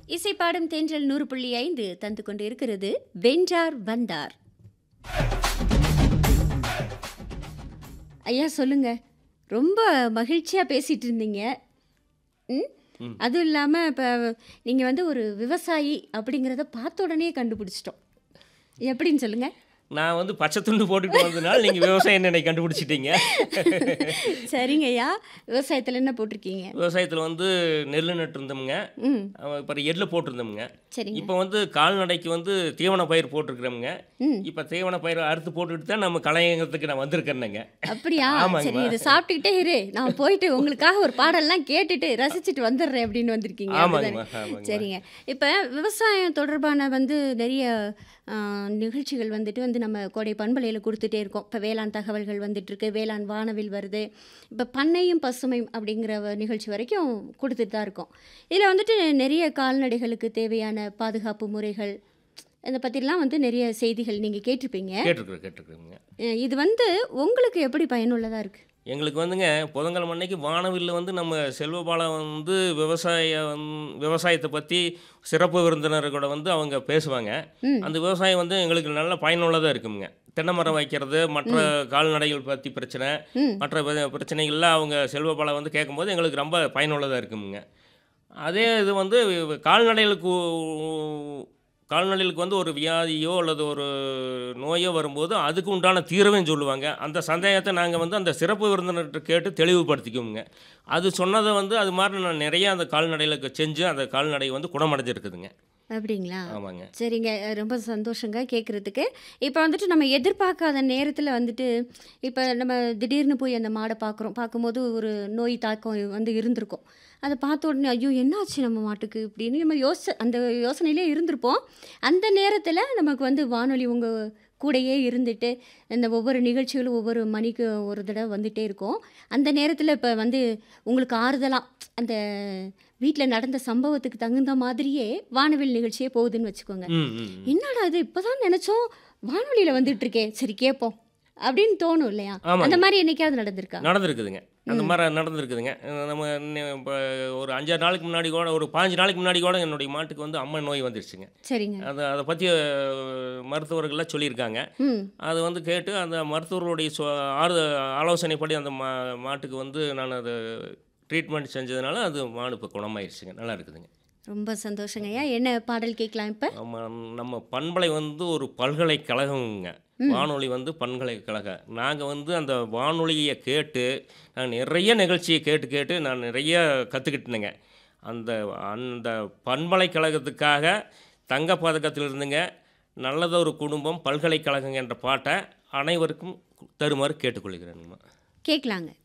இசைப்பாடும் தென்றல் நூறு புள்ளி ஐந்து தந்து கொண்டு இருக்கிறது வென்றார் வந்தார் ஐயா சொல்லுங்க ரொம்ப மகிழ்ச்சியாக பேசிட்டு இருந்தீங்க ம் ம். அதுவும் இல்லாமல் இப்போ நீங்கள் வந்து ஒரு விவசாயி அப்படிங்கிறத பார்த்த உடனே கண்டுபிடிச்சிட்டோம் எப்படின்னு சொல்லுங்க நான் வந்து பச்சை துண்டு போட்டுட்டு வந்ததுனால நீங்கள் விவசாயம் என்னை கண்டுபிடிச்சிட்டீங்க சரிங்க ஐயா விவசாயத்தில் என்ன போட்டிருக்கீங்க விவசாயத்தில் வந்து நெல் நட்டுருந்தோமுங்க ம் இப்போ எள்ளு போட்டிருந்தோமுங்க சரிங்க இப்போ வந்து கால்நடைக்கு வந்து தீவன பயிர் போட்டிருக்கிறோமுங்க ம் இப்போ தீவன பயிர் அறுத்து போட்டுட்டு தான் நம்ம கலையங்கத்துக்கு நான் வந்திருக்கேன்னங்க அப்படியா ஆமாங்கம்மா. சரி இது சாப்பிட்டுக்கிட்டே இரு நான் போயிட்டு உங்களுக்காக ஒரு பாடல்லாம் கேட்டுட்டு ரசிச்சுட்டு வந்துடுறேன் அப்படின்னு வந்திருக்கீங்க ஆமாங்கம்மா அப்படிதானே? ஆமாங்க சரிங்க இப்போ விவசாயம் தொடர்பான வந்து நிறைய ஆ, நிகழ்ச்சிகள் வந்துட்டு வந்து நம்ம கோடை பண்பலையில் கொடுத்துட்டே இருக்கோம் இப்போ வேளாண் தகவல்கள் வந்துட்டு இருக்கு வேளாண் வானவில் வருது இப்போ பண்ணையும் பசுமையும் அப்படிங்கிற வ- நிகழ்ச்சி வரைக்கும் கொடுத்துட்டு தான் இருக்கோம் இதில் வந்துட்டு நிறைய கால்நடைகளுக்கு தேவையான பாதுகாப்பு முறைகள் இதை பற்றிலாம் வந்து நிறைய செய்திகள் நீங்கள் கேட்டிருப்பீங்க கேட்டிருக்கிறேன் கேட்டிருக்கிறேங்க அஹ் இது வந்து உங்களுக்கு எப்படி பயனுள்ளதாக இருக்குது எங்களுக்கு வந்துங்க புதன்கிழமை அன்னைக்கு வானவில்ல வந்து நம்ம செல்வபாலா வந்து விவசாய வந்து- விவசாயத்தை பற்றி சிறப்பு விருந்தினர் கூட வந்து அவங்க பேசுவாங்க ம். அந்த விவசாயம் வந்து எங்களுக்கு நல்ல பயனுள்ளதாக இருக்குங்க தென்னை மரம் வைக்கிறது மற்ற கால்நடைகள் பற்றி பிரச்சனை ம் மற்ற பிர- பிரச்சனைகள்லாம் அவங்க செல்வபாலா வந்து கேட்கும்போது எங்களுக்கு ரொம்ப பயனுள்ளதாக இருக்குங்க அதே இது வந்து கால்நடைகளுக்கு கால்நடைகளுக்கு வந்து ஒரு வியாதியோ அல்லது ஒரு நோயோ வரும்போது அதுக்கு உண்டான தீர்வையும் சொல்லுவாங்க அந்த சந்தேகத்தை நாங்கள் வந்து அந்த சிறப்பு விருந்தினர்கிட்ட கேட்டு தெளிவுபடுத்திக்குவோங்க அது சொன்னதை வந்து அது மாதிரி நான் நிறைய அந்த கால்நடைகளுக்கு செஞ்சு அந்த கால்நடை வந்து குணமடைஞ்சிருக்குதுங்க அப்படிங்களா ஆமாங்க சரிங்க அஹ் ரொம்ப சந்தோஷங்க கேட்குறதுக்கு இப்போ வந்துட்டு நம்ம எதிர்பார்க்காத நேரத்தில் வந்துட்டு இப்போ நம்ம திடீர்னு போய் அந்த மாடை பார்க்குறோம் பார்க்கும்போது ஒரு நோய் தாக்கம் வந்து இருந்திருக்கும் அதை பார்த்த உடனே ஐயோ என்னாச்சு நம்ம மாட்டுக்கு இப்படின்னு நம்ம யோச அந்த யோசனையிலே இருந்திருப்போம் அந்த நேரத்தில் நமக்கு வந்து வானொலி உங்கள் கூடயே இருந்துட்டு இந்த ஒவ்வொரு நிகழ்ச்சிகளும் ஒவ்வொரு மணிக்கு ஒரு தடவை வந்துட்டே இருக்கும் அந்த நேரத்தில் இப்போ வந்து உங்களுக்கு ஆறுதலாக அந்த வீட்டில் நடந்த சம்பவத்துக்கு தகுந்த மாதிரியே வானவில் நிகழ்ச்சியே போகுதுன்னு வச்சுக்கோங்க ம் ம் ம். என்னடா இது இப்போதான் நினச்சோம் வானொலியில் வந்துட்டு இருக்கே சரி கேட்போம் அப்படின்னு தோணும் இல்லையா ஆமாங்க. அந்த மாதிரி என்னைக்காவது நடந்திருக்கா நடந்திருக்குதுங்க அந்த மாதிரி நடந்திருக்குதுங்க அஹ் நம்ம இப்போ ஒரு அஞ்சாறு நாளைக்கு முன்னாடி கூட ஒரு பாஞ்சு நாளைக்கு முன்னாடி கூட என்னுடைய மாட்டுக்கு வந்து அம்மை நோய் வந்துருச்சுங்க சரிங்க அதை அதை பற்றி மருத்துவர்கள்லாம் சொல்லியிருக்காங்க ம் அது வந்து கேட்டு அந்த மருத்துவர்களுடைய சொ ஆறு ஆலோசனைப்படி அந்த மா மாட்டுக்கு வந்து நான் அது ட்ரீட்மெண்ட் செஞ்சதுனால அது மாடு இப்போ குணமாயிருச்சுங்க நல்லா இருக்குதுங்க ரொம்ப சந்தோஷங்கய்யா என்ன பாடல் கேட்கலாம் இப்போ நம்ம நம்ம பண்பலை வந்து ஒரு பல்கலைக்கழகங்க வானொலி வந்து பல்கலைக்கழகம் நாங்கள் வந்து அந்த வானொலியை கேட்டு நான் நிறைய நிகழ்ச்சியை கேட்டு கேட்டு நான் நிறைய கற்றுக்கிட்டேனுங்க அந்த அந்த பண்பலைக்கழகத்துக்காக தங்க பதக்கத்தில் இருந்துங்க நல்லதொரு குடும்பம் பல்கலைக்கழகம் என்ற பாட்டை அனைவருக்கும் தருமாறு கேட்டுக்கொள்கிறேனுங்கம்மா கேட்கலாங்க